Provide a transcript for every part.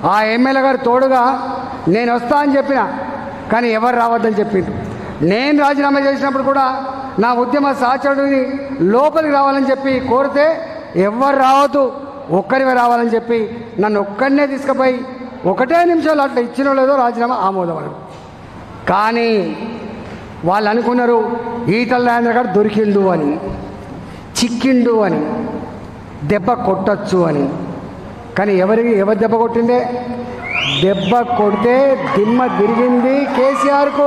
ఆ ఎమ్మెల్యే గారు తోడుగా నేను వస్తా అని చెప్పిన కానీ ఎవరు రావద్దని చెప్పిండు నేను రాజీనామా చేసినప్పుడు కూడా నా ఉద్యమ సహచరుడిని లోపలికి రావాలని చెప్పి కోరితే ఎవ్వరు రావద్దు ఒక్కరివే రావాలని చెప్పి నన్ను ఒక్కడినే తీసుకుపోయి ఒకటే నిమిషాలు అట్లా ఇచ్చినో లేదో రాజీనామా ఆమోదం కానీ వాళ్ళు అనుకున్నారు ఈటల రాజేంద్ర గారు దొరికిండు అని చిక్కిండు అని దెబ్బ కొట్టచ్చు అని కానీ ఎవరికి ఎవరు దెబ్బ కొట్టిందే దెబ్బ కొడితే దిమ్మ తిరిగింది కేసీఆర్కు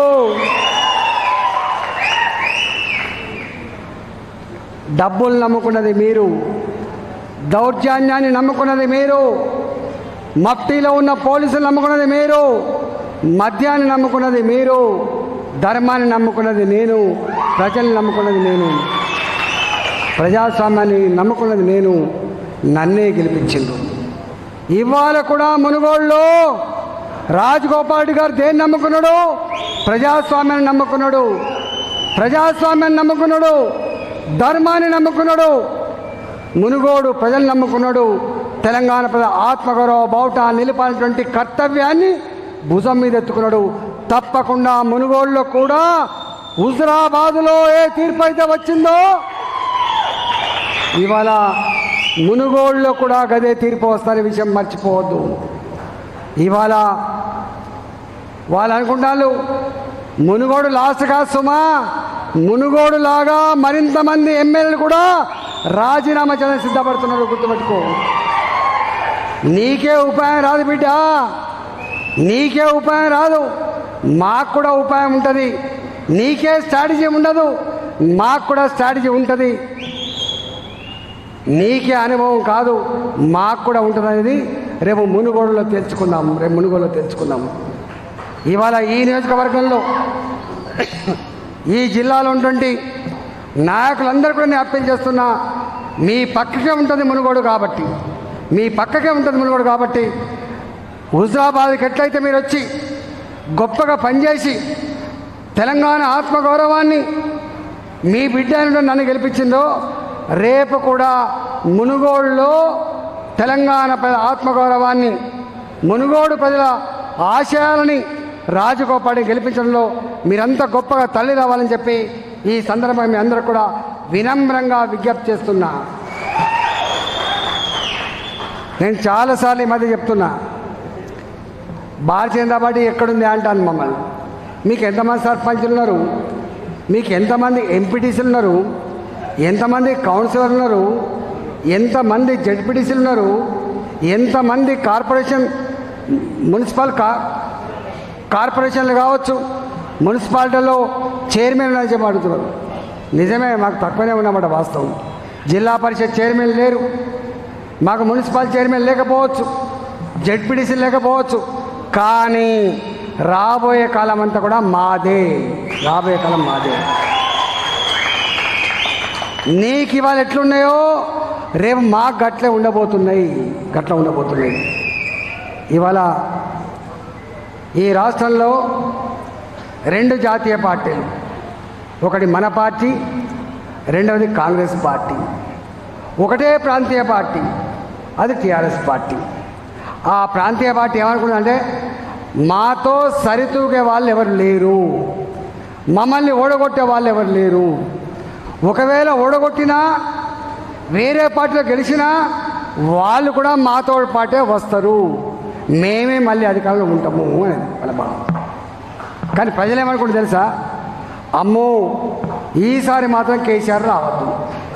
డబ్బులు నమ్ముకున్నది మీరు దౌర్జన్యాన్ని నమ్ముకున్నది మీరు మఫ్టీలో ఉన్న పోలీసులు నమ్ముకున్నది మీరు మద్యాన్ని నమ్ముకున్నది మీరు ధర్మాన్ని నమ్ముకున్నది నేను ప్రజల్ని నమ్ముకున్నది నేను ప్రజాస్వామ్యాన్ని నమ్ముకున్నది నేను నన్నే గెలిపించిండు ఇవాళ కూడా మునుగోడులో రాజగోపాల్ రెడ్డి గారు దేన్ని నమ్ముకున్నాడు ప్రజాస్వామ్యాన్ని నమ్ముకున్నాడు ప్రజాస్వామ్యాన్ని నమ్ముకున్నాడు ధర్మాన్ని నమ్ముకున్నాడు మునుగోడు ప్రజలు నమ్ముకున్నాడు తెలంగాణ ప్రజల ఆత్మగౌరవ బావుట నిలిపాలన్నటువంటి కర్తవ్యాన్ని భుజం మీద ఎత్తుకున్నాడు తప్పకుండా మునుగోడులో కూడా హుజరాబాదులో ఏ తీర్పు అయితే వచ్చిందో ఇవాళ మునుగోడులో కూడా గదే తీర్పు వస్తారనే విషయం మర్చిపోవద్దు ఇవాళ వాళ్ళు అనుకుంటారు మునుగోడు లాస్ట్ కాదు సుమా మునుగోడు లాగా మరింత మంది ఎమ్మెల్యేలు కూడా రాజీనామా చేయడానికి సిద్ధపడుతున్నారు గుర్తుపెట్టుకో నీకే ఉపాయం రాదు బిడ్డ నీకే ఉపాయం రాదు మాకు కూడా ఉపాయం ఉంటుంది నీకే స్ట్రాటజీ ఉండదు మాకు కూడా స్ట్రాటజీ ఉంటుంది నీకే అనుభవం కాదు మాకు కూడా ఉంటుంది అనేది రేపు మునుగోడులో తెలుసుకుందాం రేపు మునుగోడులో తెలుసుకుందాం ఇవాళ ఈ నియోజకవర్గంలో ఈ జిల్లాలో ఉన్నటువంటి నాయకులందరూ కూడా నేను అప్పీల్ చేస్తున్నా మీ పక్కకే ఉంటుంది మునుగోడు కాబట్టి మీ పక్కకే ఉంటుంది మునుగోడు కాబట్టి హుజరాబాద్కి ఎట్లయితే మీరు వచ్చి గొప్పగా పనిచేసి తెలంగాణ ఆత్మగౌరవాన్ని మీ బిడ్డ అయిన నన్ను గెలిపించిందో రేపు కూడా మునుగోడులో తెలంగాణ ప్రజల ఆత్మగౌరవాన్ని మునుగోడు ప్రజల ఆశయాలని రాజగోపాల్ని గెలిపించడంలో మీరంతా గొప్పగా తల్లి రావాలని చెప్పి ఈ సందర్భంగా మీ అందరూ కూడా వినమ్రంగా విజ్ఞప్తి చేస్తున్నా నేను చాలాసార్లు ఈ మధ్య చెప్తున్నా భారతీయ జనతా పార్టీ ఎక్కడుంది అంటాను మమ్మల్ని మీకు ఎంతమంది సర్పంచులు ఉన్నారు మీకు ఎంతమంది ఎంపీటీసీలు ఉన్నారు ఎంతమంది కౌన్సిలర్ ఉన్నారు ఎంతమంది జడ్పీటీసీలు ఉన్నారు ఎంతమంది కార్పొరేషన్ మున్సిపల్ కా కార్పొరేషన్లు కావచ్చు మున్సిపాలిటీలో చైర్మన్ అని చెప్పి అడుగుతున్నారు నిజమే మాకు తక్కువనే ఉన్నమాట వాస్తవం జిల్లా పరిషత్ చైర్మన్ లేరు మాకు మున్సిపల్ చైర్మన్ లేకపోవచ్చు జడ్పీటీసీ లేకపోవచ్చు కానీ రాబోయే కాలం అంతా కూడా మాదే రాబోయే కాలం మాదే నీకు ఇవాళ ఎట్లున్నాయో రేపు మాకు గట్లే ఉండబోతున్నాయి గట్ల ఉండబోతున్నాయి ఇవాళ ఈ రాష్ట్రంలో రెండు జాతీయ పార్టీలు ఒకటి మన పార్టీ రెండవది కాంగ్రెస్ పార్టీ ఒకటే ప్రాంతీయ పార్టీ అది టీఆర్ఎస్ పార్టీ ఆ ప్రాంతీయ పార్టీ ఏమనుకుందంటే మాతో సరితూగే వాళ్ళు ఎవరు లేరు మమ్మల్ని ఓడగొట్టే వాళ్ళు ఎవరు లేరు ఒకవేళ ఓడగొట్టినా వేరే పార్టీలో గెలిచినా వాళ్ళు కూడా మాతో పాటే వస్తారు మేమే మళ్ళీ అధికారంలో ఉంటాము అనేది వాళ్ళ భావం కానీ ప్రజలు ఏమనుకుంటారు తెలుసా అమ్మో ఈసారి మాత్రం కేసీఆర్ రావద్దు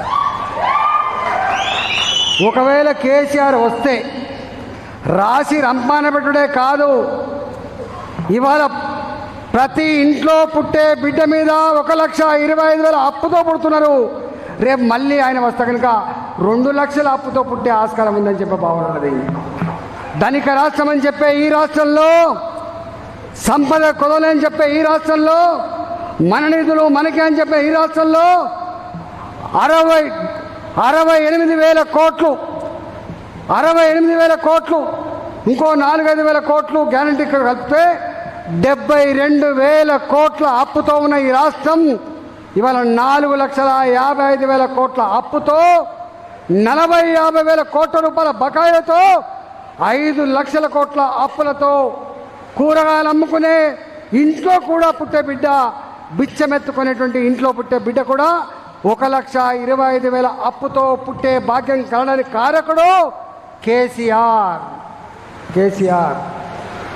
ఒకవేళ కేసీఆర్ వస్తే రాసి రంపాన పెట్టుడే కాదు ఇవాళ ప్రతి ఇంట్లో పుట్టే బిడ్డ మీద ఒక లక్ష ఇరవై ఐదు వేల అప్పుతో పుడుతున్నారు రేపు మళ్ళీ ఆయన వస్తే కనుక రెండు లక్షల అప్పుతో పుట్టే ఆస్కారం ఉందని చెప్పే భావన ఉన్నది ధనిక రాష్ట్రం అని చెప్పే ఈ రాష్ట్రంలో సంపద కొదలని చెప్పే ఈ రాష్ట్రంలో మన నిధులు మనకే అని చెప్పే ఈ రాష్ట్రంలో అరవై అరవై ఎనిమిది వేల కోట్లు అరవై ఎనిమిది వేల కోట్లు ఇంకో నాలుగైదు వేల కోట్లు గ్యారంటీ ఇక్కడ కలిపితే డెబ్బై రెండు వేల కోట్ల అప్పుతో ఉన్న ఈ రాష్ట్రం ఇవాళ నాలుగు లక్షల యాభై ఐదు వేల కోట్ల అప్పుతో నలభై యాభై వేల కోట్ల రూపాయల బకాయిలతో ఐదు లక్షల కోట్ల అప్పులతో కూరగాయలు అమ్ముకునే ఇంట్లో కూడా పుట్టే బిడ్డ బిచ్చమెత్తుకునేటువంటి ఇంట్లో పుట్టే బిడ్డ కూడా ఒక లక్ష ఇరవై ఐదు వేల అప్పుతో పుట్టే భాగ్యం కలడానికి కారకుడు కేసీఆర్ కేసీఆర్